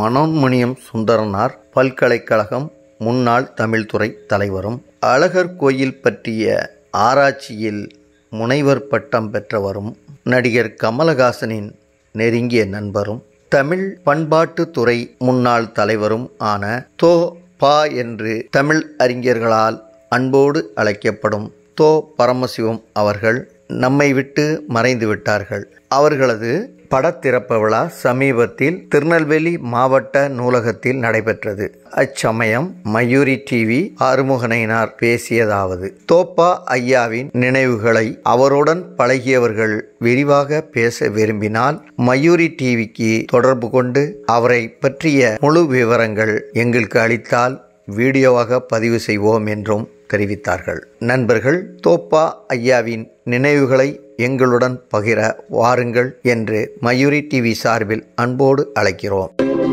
மனோன்மணியம் சுந்தரனார் பல்கலைக்கழகம் முன்னாள் தமிழ்துறை தலைவரும் அழகர் கோயில் பற்றிய ஆராய்ச்சியில் முனைவர் பட்டம் பெற்றவரும் நடிகர் கமலஹாசனின் நெருங்கிய நண்பரும் தமிழ் பண்பாட்டுத்துறை முன்னாள் தலைவரும் ஆன தோ பா என்று தமிழ் அறிஞர்களால் அன்போடு அழைக்கப்படும் தோ பரமசிவம் அவர்கள் நம்மை விட்டு மறைந்து விட்டார்கள் அவர்களது படத்திறப்பு விழா சமீபத்தில் திருநெல்வேலி மாவட்ட நூலகத்தில் நடைபெற்றது அச்சமயம் மயூரி டிவி ஆறுமுகனைனார் பேசியதாவது தோப்பா ஐயாவின் நினைவுகளை அவருடன் பழகியவர்கள் விரிவாக பேச விரும்பினால் மயூரி டிவிக்கு தொடர்பு கொண்டு அவரை பற்றிய முழு விவரங்கள் எங்களுக்கு அளித்தால் வீடியோவாக பதிவு செய்வோம் என்றும் தெரிவித்தார்கள் நண்பர்கள் தோப்பா ஐயாவின் நினைவுகளை எங்களுடன் பகிர வாருங்கள் என்று மயூரி டிவி சார்பில் அன்போடு அழைக்கிறோம்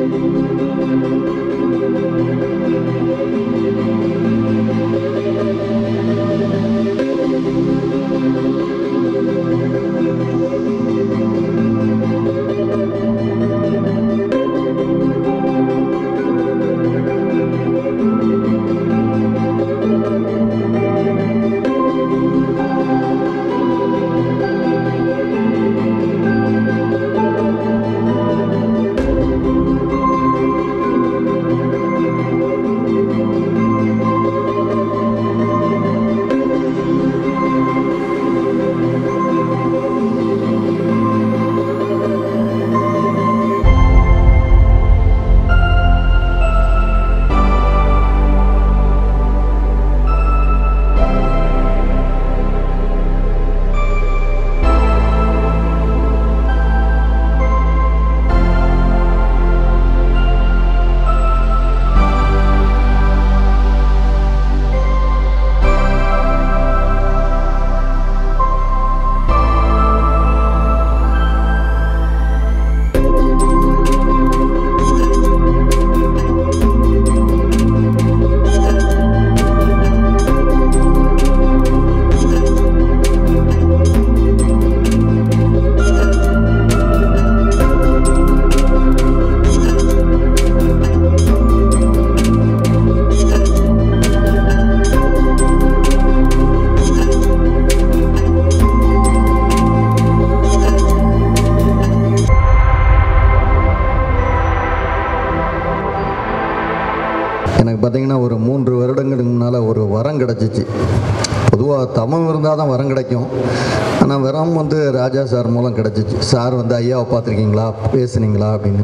எனக்கு பார்த்தீங்கன்னா ஒரு மூன்று வருடங்களுக்கு முன்னால் ஒரு வரம் கிடச்சிச்சு பொதுவாக தமம் இருந்தால் தான் வரம் கிடைக்கும் ஆனால் வரம் வந்து ராஜா சார் மூலம் கிடச்சிச்சு சார் வந்து ஐயாவை பார்த்துருக்கீங்களா பேசுனீங்களா அப்படின்னு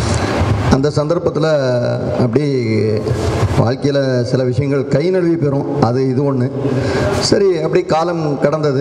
அந்த சந்தர்ப்பத்தில் அப்படி வாழ்க்கையில் சில விஷயங்கள் கை நழுவி பெறும் அது இது ஒன்று சரி அப்படி காலம் கடந்தது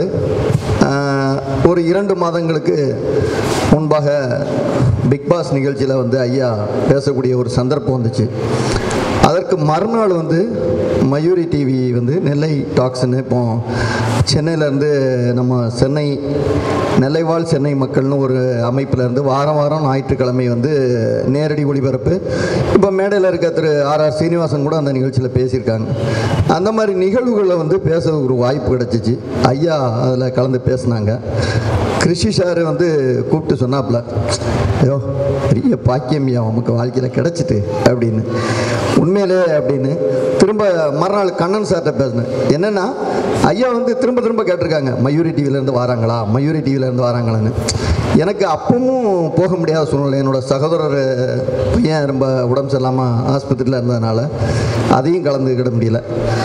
ஆஹ், ஒரு இரண்டு மாதங்களுக்கு முன்பாக பிக் பாஸ் நிகழ்ச்சியில் வந்து ஐயா பேசக்கூடிய ஒரு சந்தர்ப்பம் வந்துச்சு அதற்கு மறுநாள் வந்து மயூரி டிவி வந்து நெல்லை டாக்ஸ்னு இப்போ சென்னையிலேருந்து நம்ம சென்னை நெல்லைவாழ் சென்னை மக்கள்னு ஒரு அமைப்பில் இருந்து வாரம் வாரம் ஞாயிற்றுக்கிழமை வந்து நேரடி ஒளிபரப்பு இப்போ மேடையில் இருக்க திரு ஆர் ஆர் சீனிவாசன் கூட அந்த நிகழ்ச்சியில் பேசியிருக்காங்க அந்த மாதிரி நிகழ்வுகளில் வந்து பேச ஒரு வாய்ப்பு கிடச்சிச்சு ஐயா அதில் கலந்து பேசினாங்க கிருஷி சார் வந்து கூப்பிட்டு சொன்னாப்புல ஐயோ பெரிய பாக்கியம்யா உமக்கு வாழ்க்கையில் கிடச்சிட்டு அப்படின்னு உண்மையிலே அப்படின்னு திரும்ப மறுநாள் கண்ணன் சார்கிட்ட பேசினேன் என்னென்னா ஐயா வந்து திரும்ப திரும்ப கேட்டிருக்காங்க மயூரி டிவிலேருந்து வராங்களா மயூரி டிவிலேருந்து வராங்களான்னு எனக்கு அப்பவும் போக முடியாத சூழ்நிலை என்னோட சகோதரர் பையன் ரொம்ப உடம்பு சரியில்லாமல் ஆஸ்பத்திரியில் இருந்ததுனால அதையும் கலந்துக்கிட முடியல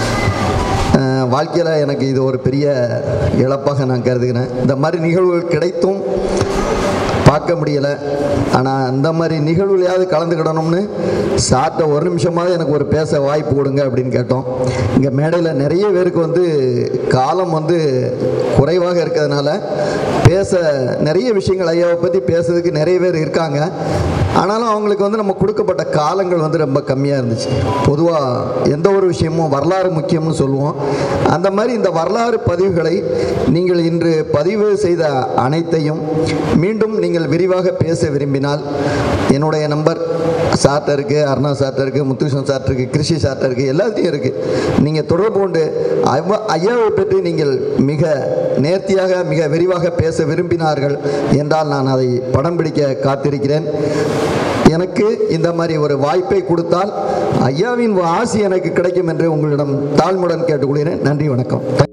வாழ்க்கையில் எனக்கு இது ஒரு பெரிய இழப்பாக நான் கருதுகிறேன் இந்த மாதிரி நிகழ்வுகள் கிடைத்தும் பார்க்க முடியலை ஆனால் அந்த மாதிரி நிகழ்வுலையாவது கலந்துக்கிடணும்னு சார்ட்ட ஒரு நிமிஷமாவது எனக்கு ஒரு பேச வாய்ப்பு கொடுங்க அப்படின்னு கேட்டோம் இங்கே மேடையில் நிறைய பேருக்கு வந்து காலம் வந்து குறைவாக இருக்கிறதுனால பேச நிறைய விஷயங்கள் ஐயாவை பற்றி பேசுறதுக்கு நிறைய பேர் இருக்காங்க ஆனாலும் அவங்களுக்கு வந்து நம்ம கொடுக்கப்பட்ட காலங்கள் வந்து ரொம்ப கம்மியாக இருந்துச்சு பொதுவாக எந்த ஒரு விஷயமும் வரலாறு முக்கியம்னு சொல்லுவோம் அந்த மாதிரி இந்த வரலாறு பதிவுகளை நீங்கள் இன்று பதிவு செய்த அனைத்தையும் மீண்டும் நீங்கள் விரிவாக பேச விரும்பினால் என்னுடைய நம்பர் சார்ட்ட இருக்குது அருணா சார்ட்ட இருக்குது முத்துகிருஷ்ணன் சார்ட்ட இருக்குது கிருஷி சார்ட்ட இருக்குது எல்லாத்தையும் இருக்குது நீங்கள் தொடர்பு கொண்டு ஐவ- ஐயாவை பற்றி நீங்கள் மிக நேர்த்தியாக மிக விரிவாக பேச விரும்பினார்கள் என்றால் நான் அதை படம் பிடிக்க காத்திருக்கிறேன் எனக்கு இந்த மாதிரி ஒரு வாய்ப்பை கொடுத்தால் ஐயாவின் ஆசி எனக்கு கிடைக்கும் என்று உங்களிடம் தாழ்முடன் கேட்டுக்கொள்கிறேன் நன்றி வணக்கம்